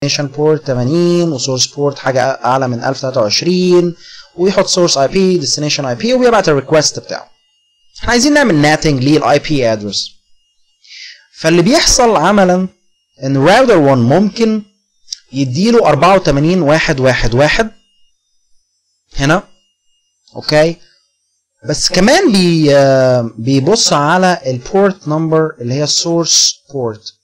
destination port 80 وسورس بورت حاجه اعلى من 1023 ويحط سورس اي بي destination اي بي وبيبعت الريكوست بتاعه احنا عايزين نعمل ناتنج للاي بي ادرس فاللي بيحصل عملا ان راوتر 1 ممكن يديله 84 واحد واحد واحد هنا اوكي بس كمان بي بيبص على البورت نمبر اللي هي السورس بورت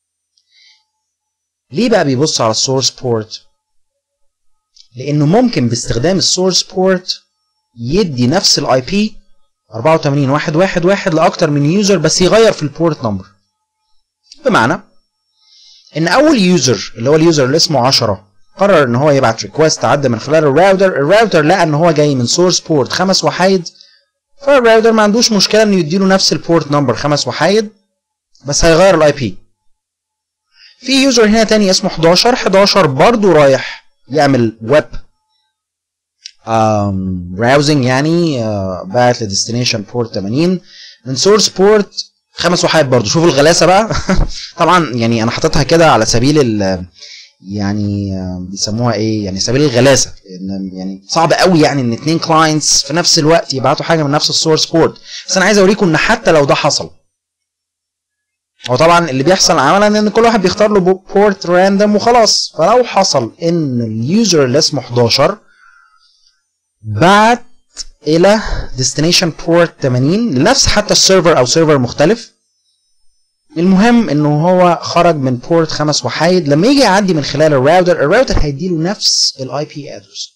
ليه بقى بيبص على السورس بورت لانه ممكن باستخدام السورس بورت يدي نفس الاي بي 84 واحد واحد واحد لاكتر من يوزر بس يغير في البورت نمبر بمعنى ان اول يوزر اللي هو اليوزر اللي اسمه 10 قرر ان هو يبعت ريكوست عدى من خلال الراوتر الراوتر لقى ان هو جاي من سورس بورت خمس وحايد فالراوتر ما عندوش مشكله انه يديله نفس البورت نمبر خمس وحايد بس هيغير الاي بي في يوزر هنا تاني اسمه 11 11 برضه رايح يعمل ويب براوزنج يعني uh, بعت لديستنيشن بورت 80 من سورس بورت خمس وحايد برضه شوفوا الغلاسه بقى طبعا يعني انا حاططها كده على سبيل ال يعني بيسموها ايه يعني سبيل الغلاسه ان يعني صعب قوي يعني ان اتنين كلاينتس في نفس الوقت يبعتوا حاجه من نفس السورس بورت بس انا عايز اوريكم ان حتى لو ده حصل هو طبعا اللي بيحصل عملا ان كل واحد بيختار له بورت راندوم وخلاص فلو حصل ان اليوزر اللي اسمه 11 بعت الى destination port 80 لنفس حتى السيرفر او سيرفر مختلف المهم انه هو خرج من بورت خمس وحايد لما يجي يعدي من خلال الراوتر الراوتر هيديله نفس الاي بي ادرس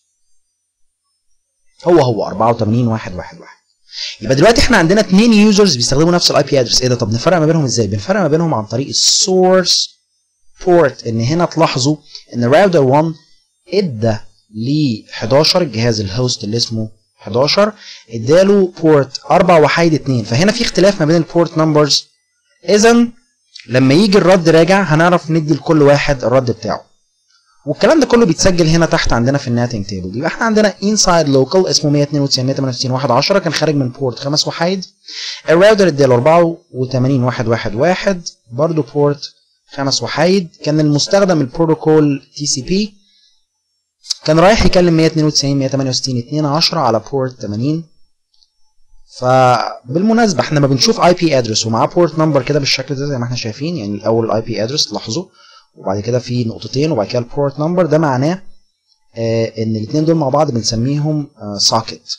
هو هو 84 واحد واحد واحد يبقى دلوقتي احنا عندنا اثنين يوزرز بيستخدموا نفس الاي بي ادرس ايه ده طب نفرق ما بينهم ازاي بنفرق ما بينهم عن طريق السورس بورت ان هنا تلاحظوا ان الراوتر 1 ادى ل 11 الجهاز الهوست اللي اسمه 11 اداله بورت 4 وحيد 2 فهنا في اختلاف ما بين البورت نمبرز اذا لما يجي الرد راجع هنعرف ندي لكل واحد الرد بتاعه والكلام ده كله بيتسجل هنا تحت عندنا في الناتنج تيبل يبقى احنا عندنا انسايد لوكال اسمه 192 168 1 10 كان خارج من بورت 5 وحيد الراوتر اداله 84 1 1 1 برضه بورت 5 وحيد كان المستخدم البروتوكول تي سي بي كان رايح يكلم 192 168 2 10 على بورت 80 فبالمناسبه احنا لما بنشوف اي بي ادرس ومعاه بورت نمبر كده بالشكل ده زي ما احنا شايفين يعني الاول الاي بي ادرس لاحظوا وبعد كده في نقطتين وبعد كده البورت نمبر ده معناه آه ان الاثنين دول مع بعض بنسميهم سوكيت آه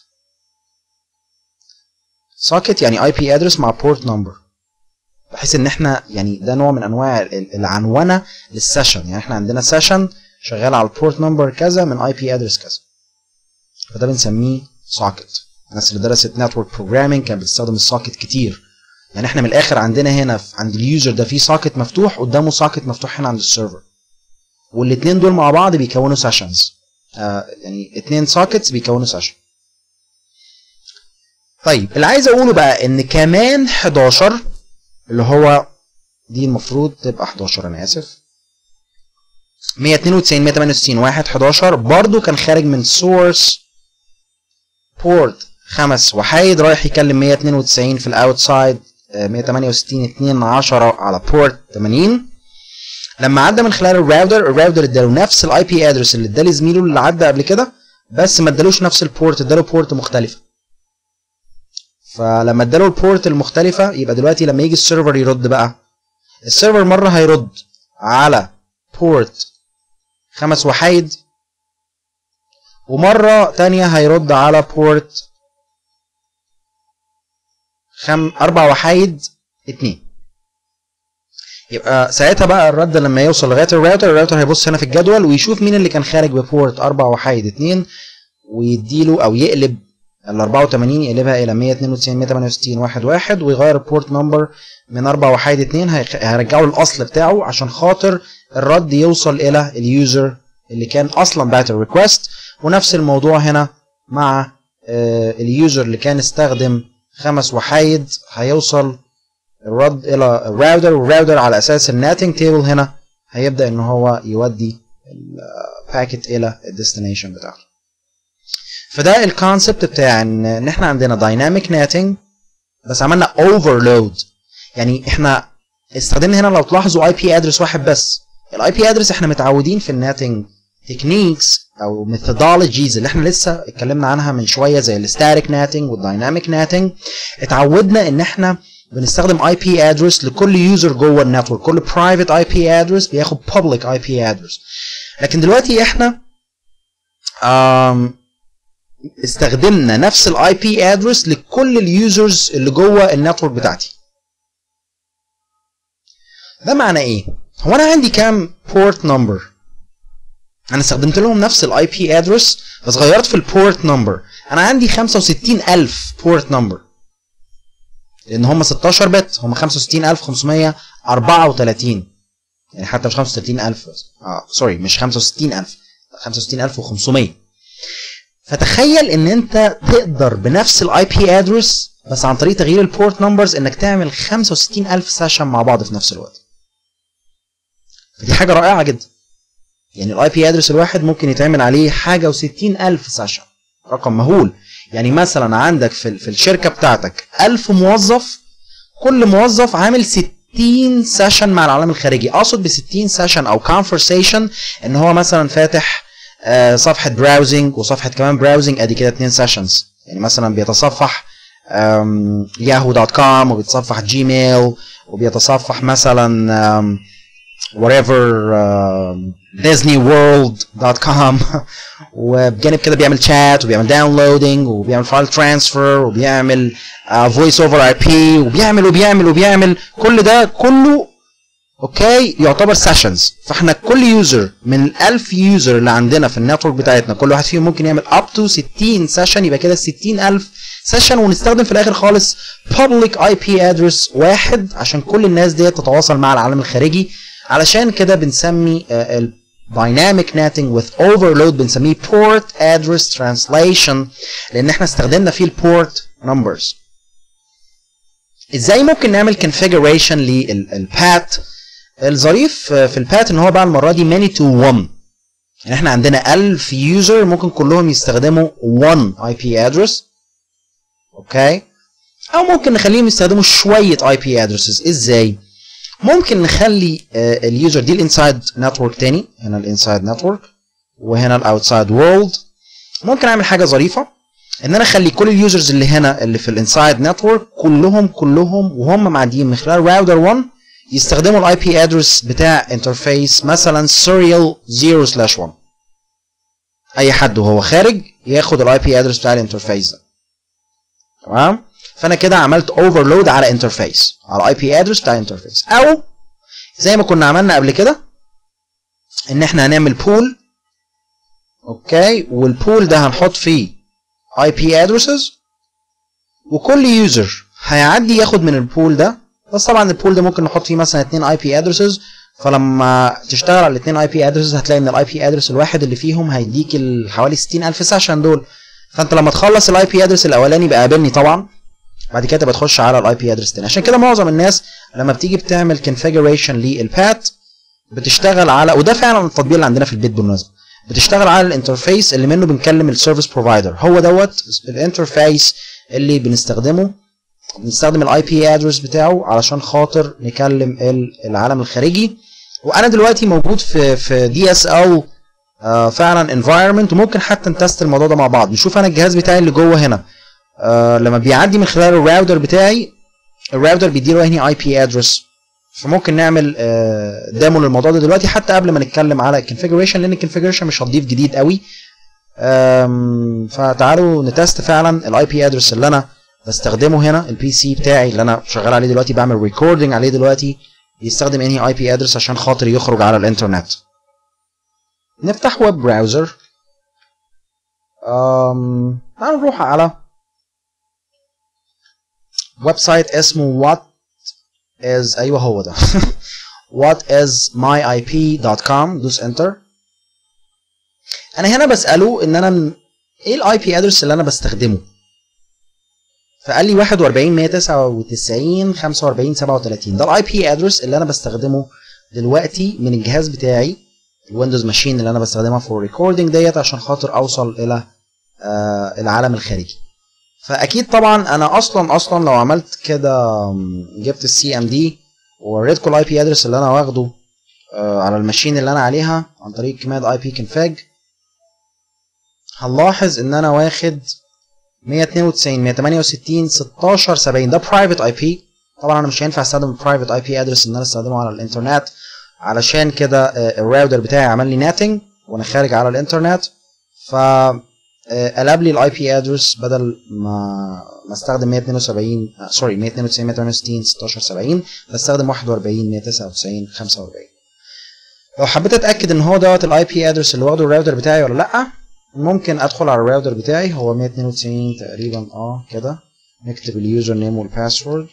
سوكيت يعني اي بي ادرس مع بورت نمبر بحيث ان احنا يعني ده نوع من انواع العنونه للسيشن يعني احنا عندنا سيشن شغال على البورت نمبر كذا من اي بي ادرس كذا فده بنسميه سوكيت الناس اللي درست نتورك بروجرامينج كانت بتستخدم السوكيت كتير يعني احنا من الاخر عندنا هنا عند اليوزر ده في سوكيت مفتوح قدامه سوكيت مفتوح هنا عند السيرفر والاثنين دول مع بعض بيكونوا سيشنز آه يعني اثنين سوكيتس بيكونوا سيشن طيب اللي عايز اقوله بقى ان كمان 11 اللي هو دي المفروض تبقى 11 انا اسف 192 168 1 11 برضو كان خارج من سورس بورت خمس وحايد رايح يكلم 192 في الاوتسايد 168 2 10 على بورت 80 لما عدى من خلال الراوتر الراوتر اداله نفس الاي بي ادرس اللي اداه لزميله اللي عدى قبل كده بس ما ادالوش نفس البورت اداله بورت مختلفه فلما اداله البورت المختلفه يبقى دلوقتي لما يجي السيرفر يرد بقى السيرفر مره هيرد على بورت خمس وحايد ومرة تانية هيرد على بورت خم أربع وحايد اتنين يبقى ساعتها بقى الرد لما يوصل لغاية الراوتر الراوتر هيبص هنا في الجدول ويشوف مين اللي كان خارج ببورت أربع وحايد اتنين ويديله أو يقلب ال 84 يقلبها إلى 192 168 واحد واحد ويغير البورت نمبر من أربع وحايد اتنين هيرجعه للأصل بتاعه عشان خاطر الرد يوصل إلى اليوزر اللي كان أصلا بعت الريكوست ونفس الموضوع هنا مع اليوزر اللي كان استخدم خمس وحايد هيوصل الرد الى الراوتر والراوتر على اساس الناتنج تيبل هنا هيبدا ان هو يودي الباكيت الى الديستنيشن بتاعته فده الكونسبت بتاع ان ان احنا عندنا دايناميك ناتنج بس عملنا اوفرلود يعني احنا استخدمنا هنا لو تلاحظوا اي بي ادرس واحد بس الاي بي ادرس احنا متعودين في الناتنج تكنيكس او ميثودولوجيز اللي احنا لسه اتكلمنا عنها من شويه زي الستاتيك ناتنج والدايناميك ناتنج اتعودنا ان احنا بنستخدم اي بي ادرس لكل يوزر جوه النتورك كل برايفت اي بي ادرس بياخد بابليك اي بي ادرس لكن دلوقتي احنا um, استخدمنا نفس الاي بي ادرس لكل اليوزرز اللي جوه النتورك بتاعتي ده معنى ايه هو انا عندي كام بورت نمبر انا استخدمت لهم نفس الاي بي ادرس بس غيرت في البورت نمبر انا عندي 65000 بورت نمبر لان هم 16 بت هم 65534 يعني حتى مش 35000 اه سوري مش 65000 65500 فتخيل ان انت تقدر بنفس الاي بي ادرس بس عن طريق تغيير البورت نمبرز انك تعمل 65000 سيشن مع بعض في نفس الوقت فدي حاجه رائعه جدا يعني الاي بي ادرس الواحد ممكن يتعمل عليه حاجه و60000 سيشن رقم مهول يعني مثلا عندك في, في الشركه بتاعتك 1000 موظف كل موظف عامل 60 سيشن مع العالم الخارجي اقصد ب 60 سيشن او كونفرسيشن ان هو مثلا فاتح آه صفحه براوزنج وصفحه كمان براوزنج ادي كده 2 سيشنز يعني مثلا بيتصفح ياهو دوت كوم وبيتصفح جيميل وبيتصفح مثلا whatever ديزني وورلد دوت كوم وبجانب كده بيعمل شات وبيعمل داونلودنج وبيعمل فايل ترانسفير وبيعمل فويس اوفر اي بي وبيعمل وبيعمل وبيعمل كل ده كله اوكي يعتبر سيشنز فاحنا كل يوزر من ال 1000 يوزر اللي عندنا في النتورك بتاعتنا كل واحد فيهم ممكن يعمل اب تو 60 سيشن يبقى كده 60000 سيشن ونستخدم في الاخر خالص public IP address واحد عشان كل الناس ديت تتواصل مع العالم الخارجي علشان كده بنسمي ال dynamic netting with overload بنسميه port address translation لان احنا استخدمنا فيه البورت numbers ازاي ممكن نعمل configuration للبات الظريف في البات ان هو بقى المره دي many to one يعني احنا عندنا 1000 يوزر ممكن كلهم يستخدموا one IP address اوكي او ممكن نخليهم يستخدموا شويه IP addresses ازاي ممكن نخلي اليوزر دي الانسايد نتورك تاني هنا الانسايد نتورك وهنا الاوتسايد وورلد ممكن اعمل حاجه ظريفه ان انا اخلي كل اليوزرز اللي هنا اللي في الانسايد نتورك كلهم كلهم وهم معديين من خلال راوتر 1 يستخدموا الاي بي ادرس بتاع انترفيس مثلا serial 0 سلاش 1 اي حد وهو خارج ياخد الاي بي ادرس بتاع الانترفيس ده تمام فانا كده عملت اوفرلود على انترفيس على اي بي ادرس بتاع انترفيس او زي ما كنا عملنا قبل كده ان احنا هنعمل بول اوكي والبول ده هنحط فيه اي بي ادرسز وكل يوزر هيعدي ياخد من البول ده بس طبعا البول ده ممكن نحط فيه مثلا اتنين اي بي ادرسز فلما تشتغل على الاثنين اي بي ادرسز هتلاقي ان الاي بي ادرس الواحد اللي فيهم هيديك حوالي 60000 سيشن دول فانت لما تخلص الاي بي ادرس الاولاني بقى قابلني طبعا بعد كده بتخش على الاي بي ادرس تاني عشان كده معظم الناس لما بتيجي بتعمل كونفيجريشن للبات بتشتغل على وده فعلا التطبيق اللي عندنا في البيت بالمناسبه بتشتغل على الانترفيس اللي منه بنكلم السيرفيس بروفايدر هو دوت الانترفيس اللي بنستخدمه بنستخدم الاي بي ادرس بتاعه علشان خاطر نكلم العالم الخارجي وانا دلوقتي موجود في في دي اس ال فعلا انفايرمنت وممكن حتى نتست الموضوع ده مع بعض نشوف انا الجهاز بتاعي اللي جوه هنا آه لما بيعدي من خلال الراوتر بتاعي الراوتر بيديله هنا اي بي ادرس فممكن نعمل آه ديمو للموضوع ده دلوقتي حتى قبل ما نتكلم على الكونفيجريشن لان الكونفيجريشن مش هتضيف جديد قوي فتعالوا نتست فعلا الاي بي ادرس اللي انا بستخدمه هنا البي سي بتاعي اللي انا شغال عليه دلوقتي بعمل ريكوردنج عليه دلوقتي يستخدم انهي اي بي ادرس عشان خاطر يخرج على الانترنت نفتح ويب براوزر تعالوا نروح على ويب سايت اسمه what is ايوه هو ده what is myip.com دوس انتر انا هنا بساله ان انا ايه الاي بي ادرس اللي انا بستخدمه فقال لي 41 199 45 37 ده الاي بي ادرس اللي انا بستخدمه دلوقتي من الجهاز بتاعي الويندوز ماشين اللي انا بستخدمها فور ريكوردنج ديت عشان خاطر اوصل الى آه العالم الخارجي فاكيد طبعا انا اصلا اصلا لو عملت كده جبت السي ام دي ووريتكم الاي بي ادرس اللي انا واخده آه على الماشين اللي انا عليها عن طريق كماد اي بي config هنلاحظ ان انا واخد 192 168 16 70 ده برايفت اي بي طبعا انا مش هينفع استخدم البرايفت اي بي ادرس ان انا استخدمه على الانترنت علشان كده الراوتر بتاعي عمل لي ناتنج وانا خارج على الانترنت ف قلب لي الاي بي ادرس بدل ما ما استخدم 172 سوري 192 168 16 70 بستخدم 41 199 45 لو حبيت اتاكد ان هو دوت الاي بي ادرس اللي واخده الراوتر بتاعي ولا لا ممكن ادخل على الراوتر بتاعي هو 192 تقريبا اه كده نكتب اليوزر نيم والباسورد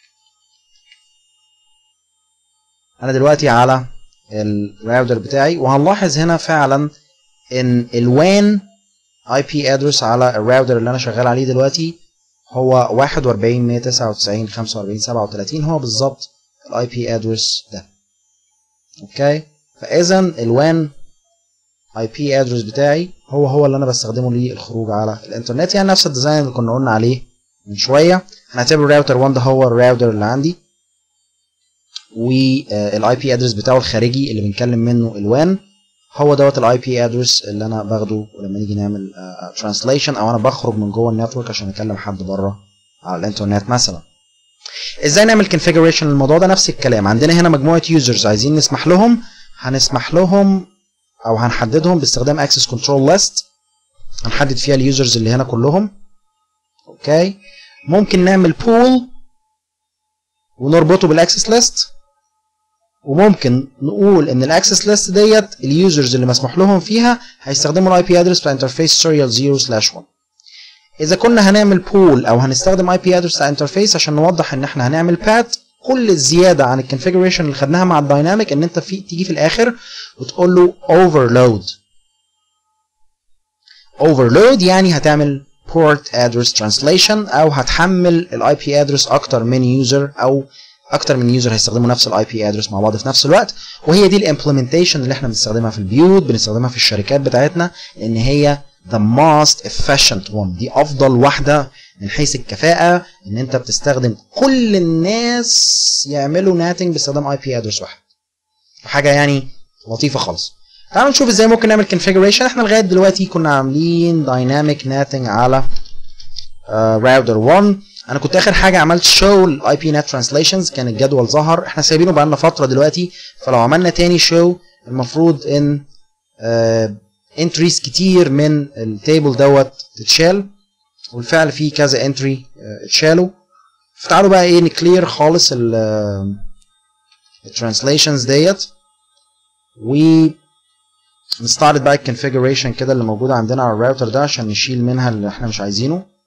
انا دلوقتي على الراوتر بتاعي وهنلاحظ هنا فعلا ان الوان اي بي ادرس على الراوتر اللي انا شغال عليه دلوقتي هو 41 199 45 37 هو بالظبط الاي بي ادرس ده اوكي فاذا الوان اي بي ادرس بتاعي هو هو اللي انا بستخدمه للخروج على الانترنت يعني نفس الديزاين اللي كنا قلنا عليه من شويه هنعتبر الراوتر 1 ده هو الراوتر اللي عندي والاي بي ادرس بتاعه الخارجي اللي بنكلم منه الوان هو دوت الاي بي ادرس اللي انا باخده ولما نيجي نعمل ترانسليشن او انا بخرج من جوه النتورك عشان اكلم حد بره على الانترنت مثلا ازاي نعمل كونفيجريشن للموضوع ده نفس الكلام عندنا هنا مجموعه يوزرز عايزين نسمح لهم هنسمح لهم او هنحددهم باستخدام اكسس كنترول ليست هنحدد فيها اليوزرز اللي هنا كلهم اوكي ممكن نعمل بول ونربطه بالاكسس ليست وممكن نقول ان الاكسس ليست ديت اليوزرز اللي مسموح لهم فيها هيستخدموا الاي بي ادرس بتاع انترفيس سيريال 0 سلاش 1 اذا كنا هنعمل بول او هنستخدم اي بي ادرس بتاع انترفيس عشان نوضح ان احنا هنعمل بات كل الزياده عن الكونفيجريشن اللي خدناها مع الدايناميك ان انت في تيجي في الاخر وتقول له overload overload يعني هتعمل port address translation او هتحمل الاي بي ادرس اكتر من يوزر او اكتر من يوزر هيستخدموا نفس الاي بي ادرس مع بعض في نفس الوقت وهي دي الامبلمنتيشن اللي احنا بنستخدمها في البيوت بنستخدمها في الشركات بتاعتنا ان هي the most efficient one دي افضل واحده من حيث الكفاءه ان انت بتستخدم كل الناس يعملوا ناتنج باستخدام اي بي ادرس واحد حاجه يعني لطيفه خالص تعالوا نشوف ازاي ممكن نعمل configuration احنا لغايه دلوقتي كنا عاملين dynamic ناتنج على راوتر uh, 1 انا كنت اخر حاجه عملت شو الاي بي نت ترانسليشنز كان الجدول ظهر احنا سايبينه بقالنا فتره دلوقتي فلو عملنا تاني شو المفروض ان انتريز uh, كتير من التيبل دوت تتشال والفعل في كذا انتري uh, اتشالوا فتعالوا بقى ايه نكلير خالص الترانسليشنز ديت و نستعرض بقى الكونفيجريشن كده اللي موجوده عندنا على الراوتر ده عشان نشيل منها اللي احنا مش عايزينه